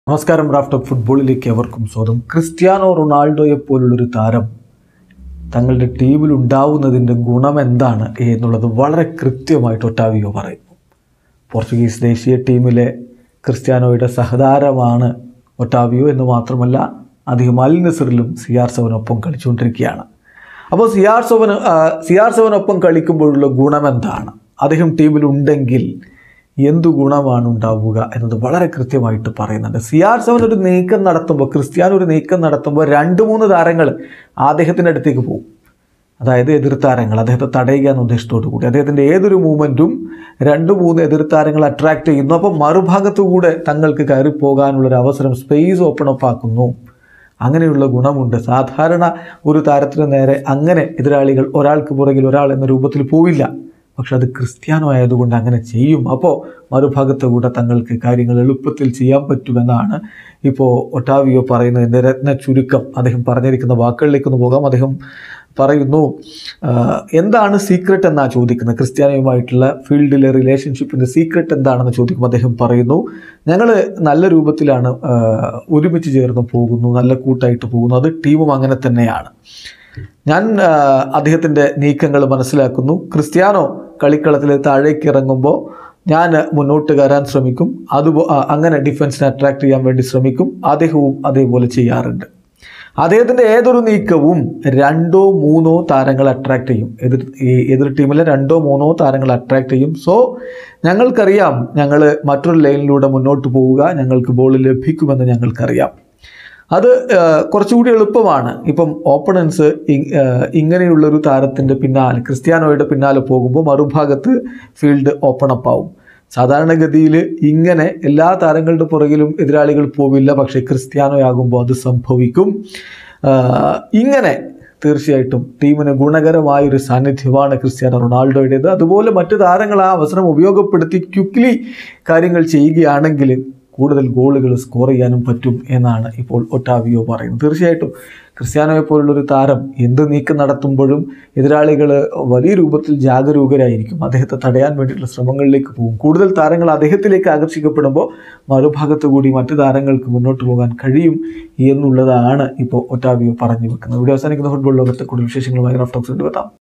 നമസ്കാരം raft of ഫുട്ബോളിലേക്ക് അവർക്കും സ്വാഗതം ക്രിസ്ത്യാനോ റൊണാൾഡോയെ പോലുള്ളൊരു താരം തങ്ങളുടെ ടീമിൽ ഉണ്ടാവുന്നതിൻ്റെ ഗുണം എന്താണ് എന്നുള്ളത് വളരെ കൃത്യമായിട്ട് ഒട്ടാവിയോ പറയുന്നു പോർച്ചുഗീസ് ദേശീയ ടീമിലെ ക്രിസ്ത്യാനോയുടെ സഹതാരമാണ് ഒട്ടാവിയോ എന്ന് മാത്രമല്ല അദ്ദേഹം അൽ നസറിലും സി ആർ സെവനൊപ്പം കളിച്ചുകൊണ്ടിരിക്കുകയാണ് അപ്പോൾ സി ആർ സെവന് സി ആർ സെവനൊപ്പം കളിക്കുമ്പോഴുള്ള ഗുണം എന്താണ് അദ്ദേഹം ടീമിലുണ്ടെങ്കിൽ എന്തു ഗുണമാണ് ഉണ്ടാവുക എന്നത് വളരെ കൃത്യമായിട്ട് പറയുന്നുണ്ട് സി ആർ സെവൻ ഒരു നീക്കം നടത്തുമ്പോൾ ക്രിസ്ത്യാനോ ഒരു നീക്കം നടത്തുമ്പോൾ രണ്ട് മൂന്ന് താരങ്ങൾ അദ്ദേഹത്തിൻ്റെ അടുത്തേക്ക് പോകും അതായത് എതിർ താരങ്ങൾ അദ്ദേഹത്തെ തടയുക എന്ന ഉദ്ദേശത്തോടു കൂടി അദ്ദേഹത്തിൻ്റെ ഏതൊരു മൂവ്മെൻറ്റും രണ്ട് മൂന്ന് എതിർ താരങ്ങൾ അട്രാക്ട് ചെയ്യുന്നു അപ്പോൾ മറുഭാഗത്തു കൂടെ തങ്ങൾക്ക് കയറി പോകാനുള്ളൊരു അവസരം സ്പേസ് ഓപ്പൺ അപ്പ് ആക്കുന്നു അങ്ങനെയുള്ള ഗുണമുണ്ട് സാധാരണ ഒരു താരത്തിന് നേരെ അങ്ങനെ എതിരാളികൾ ഒരാൾക്ക് പുറകിൽ ഒരാൾ എന്ന രൂപത്തിൽ പോവില്ല പക്ഷെ അത് ക്രിസ്ത്യാനോ ആയതുകൊണ്ട് അങ്ങനെ ചെയ്യും അപ്പോൾ മറുഭാഗത്ത് കൂടെ തങ്ങൾക്ക് കാര്യങ്ങൾ എളുപ്പത്തിൽ ചെയ്യാൻ പറ്റുമെന്നാണ് ഇപ്പോൾ ഒട്ടാവിയോ പറയുന്നതിൻ്റെ രത്ന ചുരുക്കം അദ്ദേഹം പറഞ്ഞിരിക്കുന്ന വാക്കുകളിലേക്കൊന്ന് പോകാം അദ്ദേഹം പറയുന്നു ആ, എന്താണ് സീക്രട്ട് എന്നാണ് ചോദിക്കുന്നത് ക്രിസ്ത്യാനോയുമായിട്ടുള്ള ഫീൽഡിലെ റിലേഷൻഷിപ്പിൻ്റെ സീക്രട്ട് എന്താണെന്ന് ചോദിക്കുമ്പോൾ അദ്ദേഹം പറയുന്നു ഞങ്ങൾ നല്ല രൂപത്തിലാണ് ആ, ഒരുമിച്ച് ചേർന്ന് പോകുന്നു നല്ല കൂട്ടായിട്ട് പോകുന്നു അത് ടീമും അങ്ങനെ തന്നെയാണ് ഞാൻ ആ, അദ്ദേഹത്തിൻ്റെ നീക്കങ്ങൾ മനസ്സിലാക്കുന്നു ക്രിസ്ത്യാനോ കളിക്കളത്തിൽ താഴേക്ക് ഇറങ്ങുമ്പോൾ ഞാൻ മുന്നോട്ട് കയറാൻ ശ്രമിക്കും അതുപോ ആ, അങ്ങനെ ഡിഫൻസിനെ അട്രാക്ട് ചെയ്യാൻ വേണ്ടി ശ്രമിക്കും അദ്ദേഹവും അതേപോലെ ചെയ്യാറുണ്ട് അദ്ദേഹത്തിൻ്റെ ഏതൊരു നീക്കവും രണ്ടോ മൂന്നോ താരങ്ങൾ അട്രാക്ട് ചെയ്യും എതിർ ഈ എതിർ ടീമിലെ രണ്ടോ മൂന്നോ താരങ്ങൾ അട്രാക്ട് ചെയ്യും സോ ഞങ്ങൾക്കറിയാം ഞങ്ങൾ മറ്റൊരു ലൈനിലൂടെ മുന്നോട്ട് പോവുക ഞങ്ങൾക്ക് ബോൾ ലഭിക്കുമെന്ന് ഞങ്ങൾക്കറിയാം അത് ആ, കുറച്ചുകൂടി എളുപ്പമാണ് ഇപ്പം ഓപ്പണൻസ് ഇങ്ങനെയുള്ളൊരു താരത്തിൻ്റെ പിന്നാലെ ക്രിസ്ത്യാനോയുടെ പിന്നാലെ പോകുമ്പോൾ മറുഭാഗത്ത് ഫീൽഡ് ഓപ്പൺ അപ്പ് ആവും സാധാരണഗതിയിൽ ഇങ്ങനെ എല്ലാ താരങ്ങളുടെ പുറകിലും എതിരാളികൾ പോവില്ല പക്ഷേ ക്രിസ്ത്യാനോയാകുമ്പോൾ അത് സംഭവിക്കും ആ, ഇങ്ങനെ തീർച്ചയായിട്ടും ടീമിന് ഗുണകരമായ ഒരു സാന്നിധ്യമാണ് ക്രിസ്ത്യാനോ റൊണാൾഡോയുടേത് അതുപോലെ മറ്റു താരങ്ങൾ ആ അവസരം ഉപയോഗപ്പെടുത്തി ക്വിക്ലി കാര്യങ്ങൾ ചെയ്യുകയാണെങ്കിൽ കൂടുതൽ ഗോളുകൾ സ്കോർ ചെയ്യാനും പറ്റും എന്നാണ് ഇപ്പോൾ ഒട്ടാവിയോ പറയുന്നത് തീർച്ചയായിട്ടും ക്രിസ്ത്യാനോയെ പോലുള്ളൊരു താരം എന്ത് നീക്കം നടത്തുമ്പോഴും എതിരാളികൾ വലിയ രൂപത്തിൽ ജാഗരൂകരായിരിക്കും അദ്ദേഹത്തെ തടയാൻ വേണ്ടിയിട്ടുള്ള ശ്രമങ്ങളിലേക്ക് പോകും കൂടുതൽ താരങ്ങൾ അദ്ദേഹത്തിലേക്ക് ആകർഷിക്കപ്പെടുമ്പോൾ മറുഭാഗത്ത് കൂടി മറ്റു താരങ്ങൾക്ക് മുന്നോട്ട് പോകാൻ കഴിയും എന്നുള്ളതാണ് ഇപ്പോൾ ഒട്ടാവിയോ പറഞ്ഞു വെക്കുന്നത് ഇവിടെ അവസാനിക്കുന്ന ഫുട്ബോൾ ലോകത്തെ കൂടുതൽ വിശേഷങ്ങളുമായി റഫ് ടോക്സ് എത്താം